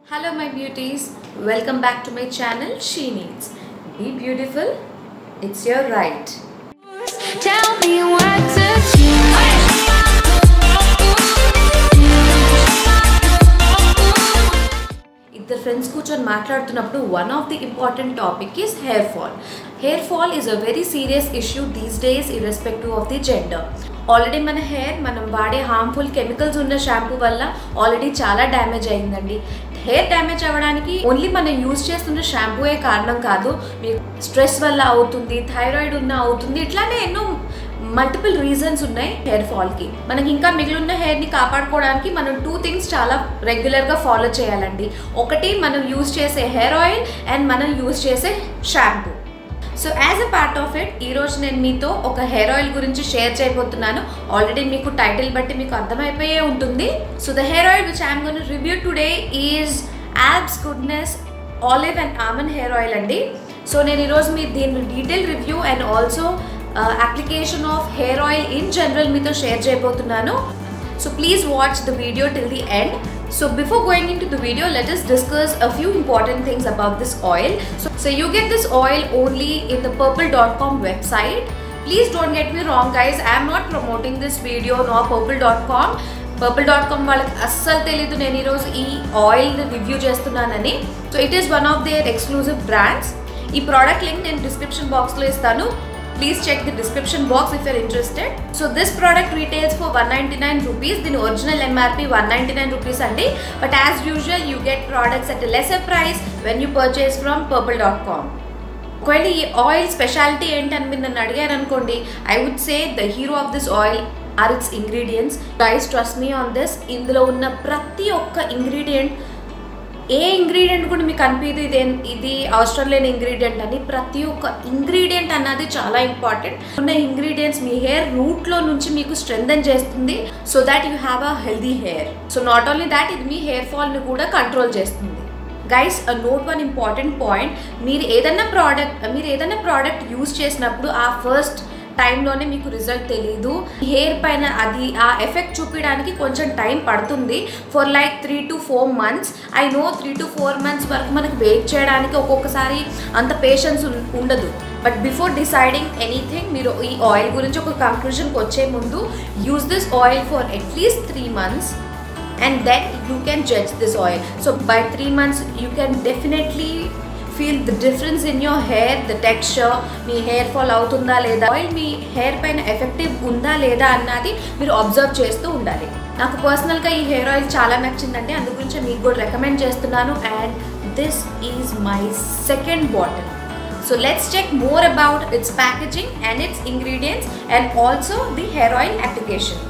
Hello my beauties, welcome back to my channel She Needs. Be beautiful, it's your right. Tell me what to do. ఇద్దరు friends కూర్చొని మాట్లాడుతున్నప్పుడు one of the important topic is hair fall hair fall is a very serious issue these days irrespective of the gender already మన hair మనం వాడే harmful chemicals ఉన్న shampoo వల్ల already చాలా damage అయిందండి హెయిర్ డ్యామేజ్ అవ్వడానికి ఓన్లీ మనం use చేస్తున్న షాంపూయే కారణం కాదు మీకు స్ట్రెస్ వల్ల అవుతుంది థైరాయిడ్ ఉన్న అవుతుంది ఇట్లానే ఎన్నో మల్టిపుల్ రీజన్స్ ఉన్నాయి హెయిర్ ఫాల్కి మనకి ఇంకా మిగిలిన హెయిర్ని కాపాడుకోవడానికి మనం టూ థింగ్స్ చాలా రెగ్యులర్గా ఫాలో చేయాలండి ఒకటి మనం యూజ్ చేసే హెయిర్ ఆయిల్ అండ్ మనం యూజ్ చేసే shampoo so as a part of it ఈరోజు నేను మీతో ఒక హెయిర్ ఆయిల్ గురించి షేర్ చేయబోతున్నాను ఆల్రెడీ మీకు టైటిల్ బట్టి మీకు అర్థమైపోయే ఉంటుంది so the hair oil which I'm gonna review today is యాబ్స్ గుడ్నెస్ ఆలివ్ అండ్ ఆమన్ హెయిర్ ఆయిల్ అండి సో నేను ఈరోజు మీ దీని detail review and also application of hair oil in general మీతో షేర్ చేయబోతున్నాను so please watch the video till the end So before going into the video, let us discuss a few important things about this oil. So, so you get this oil only in the purple.com website. Please don't get me wrong guys, I am not promoting this video nor purple.com. Purple dot com వాళ్ళకి అస్సలు తెలీదు నేను ఈరోజు ఈ oil review చేస్తున్నానని so it is one of their exclusive brands ఈ product link నేను description బాక్స్లో ఇస్తాను please check the description box if you're interested so this product retails for one ninety nine rupees దీని original MRP one ninety nine rupees అండి but as usual you get products at lesser price when you purchase from purple dot com ఒకవేళ ఈ oil speciality ఏంటని మీరు నన్ను అడిగారు అనుకోండి I would say the hero of this oil are its ingredients guys trust me on this ఇందులో ఉన్న ప్రతి ఒక్క ఇంగ్రీడియంట్ ఏ ఇంగ్రీడియంట్ కూడా మీకు అనిపించదు ఇది ఇది అవసరం లేని ఇంగ్రీడియంట్ అని ప్రతి ఒక్క ఇంగ్రీడియంట్ అన్నది చాలా ఇంపార్టెంట్ ఉన్న ఇంగ్రీడియంట్స్ మీ హెయిర్ రూట్లో నుంచి మీకు స్ట్రెంథన్ చేస్తుంది so that you have a healthy hair so not only that ఇది మీ హెయిర్ ఫాల్ని కూడా కంట్రోల్ చేస్తుంది guys note one important point మీరు ఏదైనా ప్రోడక్ట్ మీరు ఏదైనా ప్రోడక్ట్ యూజ్ చేసినప్పుడు ఆ ఫస్ట్ టైంలోనే మీకు రిజల్ట్ తెలీదు హెయిర్ పైన అది ఆ ఎఫెక్ట్ చూపించడానికి కొంచెం టైం పడుతుంది for like three to four months I know three to four months వరకు మనకు వెయిట్ చేయడానికి ఒక్కొక్కసారి అంత పేషెన్స్ ఉండదు బట్ బిఫోర్ డిసైడింగ్ ఎనీథింగ్ మీరు ఈ ఆయిల్ గురించి ఒక కంక్లూజన్కి వచ్చే ముందు use this oil for at least three months and then you can judge this oil so by 3 months you can definitely feel the difference in your hair the texture మీ hair fall అవుతుందా లేదా oil మీ hair పైన effective ఉందా లేదా అన్నది మీరు observe చేస్తూ ఉండాలి నాకు పర్సనల్గా ఈ హెయిర్ ఆయిల్ చాలా నచ్చిందండి అందు గురించి మీకు కూడా రికమెండ్ చేస్తున్నాను and this is my second bottle so let's check more about its packaging and its ingredients and also the hair oil application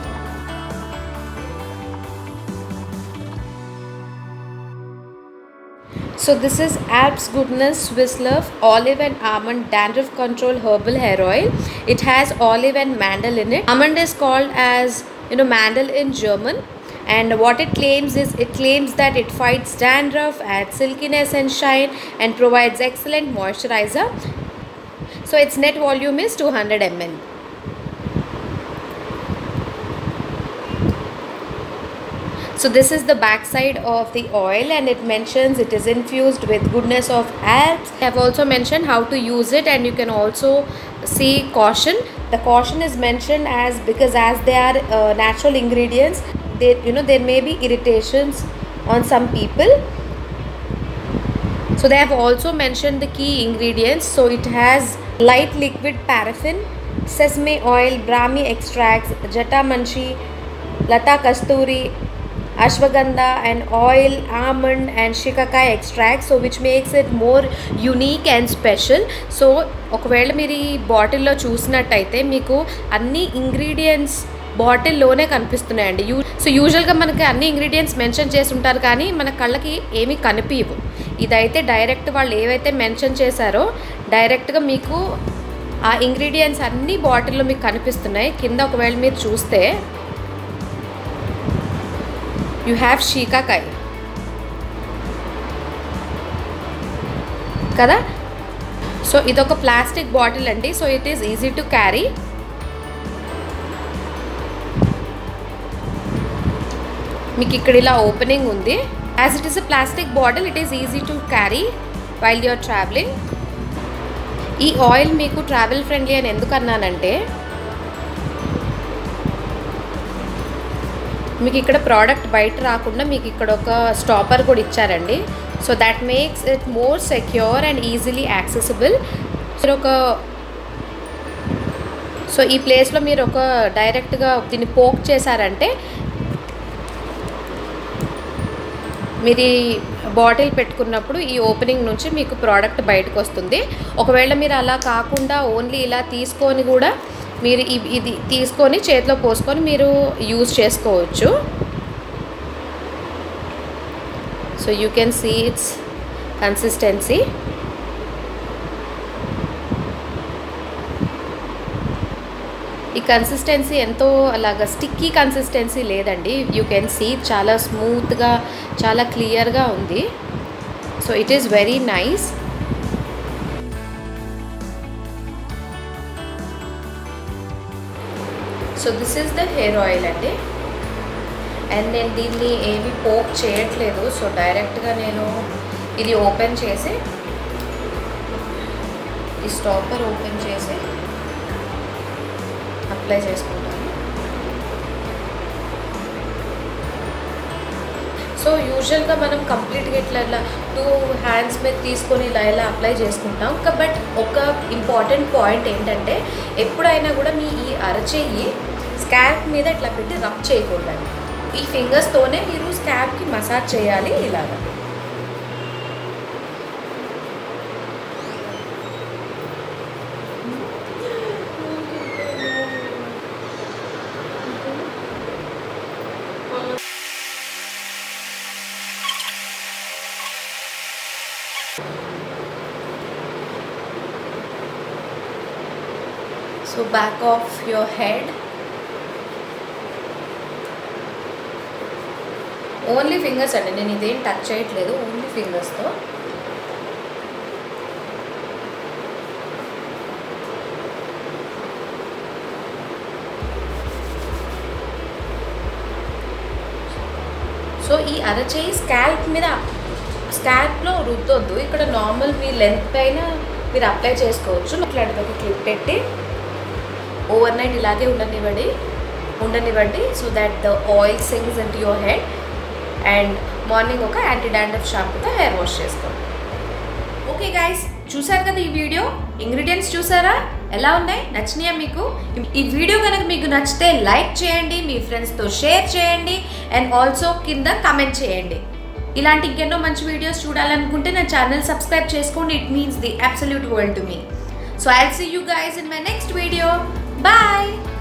So this is Alps Goodness Swiss Love Olive and Almond Dandruff Control Herbal Hair Oil. It has olive and mandel in it. Almond is called as you know mandel in German. And what it claims is it claims that it fights dandruff, adds silkiness and shine, and provides excellent moisturizer. So its net volume is 200 ml. So this is the backside of the oil and it mentions it is infused with goodness of Alps. I have also mentioned how to use it and you can also see caution. The caution is mentioned as because as they are uh, natural ingredients, they you know there may be irritations on some people. So they have also mentioned the key ingredients. So it has light liquid paraffin, sesame oil, brahmi extracts, jata manchi, lata kasturi, ashwagandha and oil almond and shikakai extract so which makes it more unique and special సో ఒకవేళ మీరు ఈ బాటిల్లో చూసినట్టయితే మీకు అన్ని ingredients బాటిల్లోనే కనిపిస్తున్నాయండి యూ సో యూజువల్గా మనకి అన్ని ఇంగ్రీడియంట్స్ మెన్షన్ చేసి ఉంటారు కానీ మన కళ్ళకి ఏమీ కనిపించవు ఇదైతే డైరెక్ట్ వాళ్ళు ఏవైతే మెన్షన్ చేశారో డైరెక్ట్గా మీకు ఆ ఇంగ్రీడియంట్స్ అన్ని బాటిల్లో మీకు కనిపిస్తున్నాయి కింద ఒకవేళ మీరు చూస్తే you have shikakai కదా సో ఇదొక ప్లాస్టిక్ బాటిల్ అండి so it is easy to carry మీకు ఇక్కడ ఇలా ఓపెనింగ్ ఉంది as it is a plastic bottle it is easy to carry while you're travelling ఈ ఆయిల్ మీకు ట్రావెల్ ఫ్రెండ్లీ అని ఎందుకు అన్నానంటే మీకు ఇక్కడ ప్రోడక్ట్ బయట రాకుండా మీకు ఇక్కడ ఒక స్టాపర్ కూడా ఇచ్చారండి so that makes it more secure and easily accessible మీరు ఒక సో ఈ ప్లేస్లో మీరు ఒక డైరెక్ట్గా దీన్ని పోక్ చేశారంటే మీరు ఈ బాటిల్ పెట్టుకున్నప్పుడు ఈ ఓపెనింగ్ నుంచి మీకు ప్రోడక్ట్ బయటకు వస్తుంది ఒకవేళ మీరు అలా కాకుండా ఓన్లీ ఇలా తీసుకొని కూడా మీరు ఇ- ఇది తీసుకొని చేతిలో పోసుకొని మీరు యూజ్ చేసుకోవచ్చు so you can see its consistency ఈ కన్సిస్టెన్సీ ఎంతో అలాగా స్టిక్కీ కన్సిస్టెన్సీ లేదండి యూ కెన్ సీ చాలా స్మూత్గా చాలా క్లియర్గా ఉంది so it is very nice so this is the hair oil అండి అండ్ నేను దీన్ని ఏమి పోక్ చేయట్లేదు సో డైరెక్ట్గా నేను ఇది ఓపెన్ చేసి ఈ స్టాపర్ ఓపెన్ చేసి అప్లై చేసుకుంటాను సో యూజువల్గా మనం కంప్లీట్గా ఇట్లా ఇట్లా టూ హ్యాండ్స్ మీద తీసుకొని ఇలా ఇలా అప్లై చేసుకుంటాం బట్ ఒక ఇంపార్టెంట్ పాయింట్ ఏంటంటే ఎప్పుడైనా కూడా మీ ఈ అరచేయి స్కాల్ప్ మీద ఇట్లా పెట్టి రబ్ చేయకూడదండి ఈ ఫింగర్స్తోనే మీరు స్కాల్ప్కి మసాజ్ చేయాలి ఇలాగా so back of your head only fingers అండి నేను ఇదేం టచ్ చేయట్లేదు ఓన్లీ ఫింగర్స్తో సో ఈ అరచేయి స్కాల్ప్ మీద స్కాల్ప్లో రుద్దొద్దు ఇక్కడ నార్మల్ మీ లెంత్ పైన మీరు అప్లై చేసుకోవచ్చు ఇట్లాంటిది ఒక క్లిప్ పెట్టి ఓవర్ నైట్ ఇలాగే ఉండనివ్వండి ఉండనివ్వండి so that the oil sinks in your head and morning ఒక యాంటీ డాండ్రఫ్ షాంపూతో హెయిర్ వాష్ చేసుకోండి ఓకే గైస్ చూసారు కదా ఈ వీడియో ఇంగ్రీడియంట్స్ చూసారా ఎలా ఉన్నాయి నచ్చినాయా మీకు ఈ వీడియో కనుక మీకు నచ్చితే లైక్ చేయండి మీ ఫ్రెండ్స్తో షేర్ చేయండి అండ్ ఆల్సో కింద కమెంట్ చేయండి ఇలాంటి ఇంకెన్నో మంచి వీడియోస్ చూడాలనుకుంటే నా ఛానల్ సబ్స్క్రైబ్ చేసుకోండి it means the absolute world to me so I see you guys in my next video bye